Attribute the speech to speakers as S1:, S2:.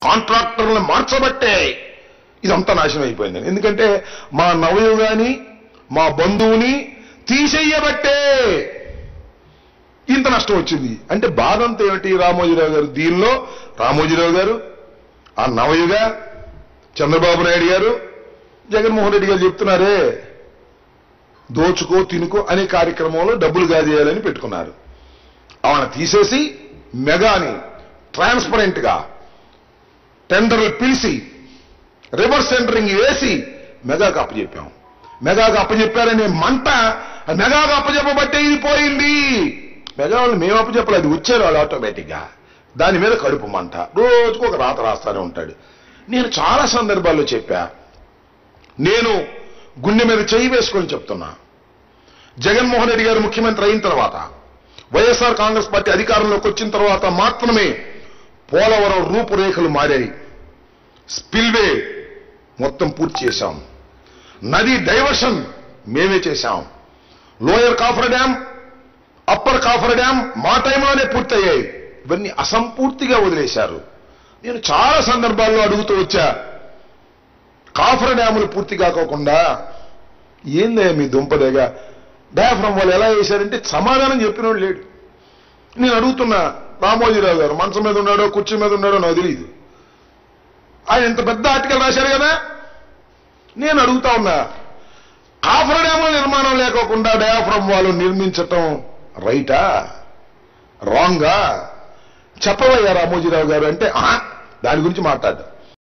S1: కాంట్రాక్టర్లను మార్చబట్టే ఇదంతా నాశనం అయిపోయింది ఎందుకంటే మా నవయుగాని మా బంధువుని తీసేయబట్టే ఇంత నష్టం వచ్చింది అంటే బాధ అంతా ఏమిటి రామోజీరావు గారు దీనిలో రామోజీరావు గారు ఆ నవయుగ చంద్రబాబు నాయుడు గారు జగన్మోహన్ రెడ్డి గారు చెప్తున్నారే దోచుకో తినుకో అనే కార్యక్రమంలో డబ్బులు గాజేయాలని పెట్టుకున్నారు ఆమె తీసేసి మెగాని ట్రాన్స్పరెంట్ గా టెండర్లు పిలిచి రివర్స్ టెండరింగ్ వేసి మెగాకు అప్పచెప్పాం మెగాకు అప్పచెప్పారనే మంట ఆ మెగాకు అప్పచెప్పబట్టే ఇది పోయింది మెగా వాళ్ళు మేము అప్పచెప్పలేదు అది వచ్చారు వాళ్ళు ఆటోమేటిక్ గా దాని మీద కడుపు మంట రోజుకు ఒక రాత రాస్తానే ఉంటాడు నేను చాలా సందర్భాల్లో చెప్పా నేను గుండె మీద చేయి వేసుకొని చెప్తున్నా జగన్మోహన్ రెడ్డి గారు ముఖ్యమంత్రి అయిన తర్వాత వైఎస్ఆర్ కాంగ్రెస్ పార్టీ అధికారంలోకి వచ్చిన తర్వాత మాత్రమే పోలవరం రూపురేఖలు మారాయి స్పిల్వే మొత్తం పూర్తి చేశాం నది డైవర్షన్ మేమే చేశాం lower coffer dam upper coffer dam మా టైంలోనే పూర్తయ్యాయి ఇవన్నీ అసంపూర్తిగా వదిలేశారు నేను చాలా సందర్భాల్లో అడుగుతూ వచ్చా కాఫర్ డ్యాములు పూర్తి కాకోకుండా ఏందే మీ దుంపదేగా డయాఫ్రమ్ వాళ్ళు ఎలా చేశారంటే సమాధానం చెప్పినోడు లేడు నేను అడుగుతున్నా రామోజీరావు గారు మంచం మీద ఉన్నాడో కుర్చీ మీద ఉన్నాడో నాకు తెలియదు ఆయన ఇంత పెద్ద ఆర్టికల్ రాశారు కదా నేను అడుగుతా ఉన్నా కాఫర్ డ్యాముల నిర్మాణం లేకోకుండా డయాఫ్రమ్ వాళ్ళు నిర్మించటం రైటా రాంగా చెప్పవయ్యా రామోజీరావు గారు అంటే "ఆ, దాని గురించి మాట్లాడ్డా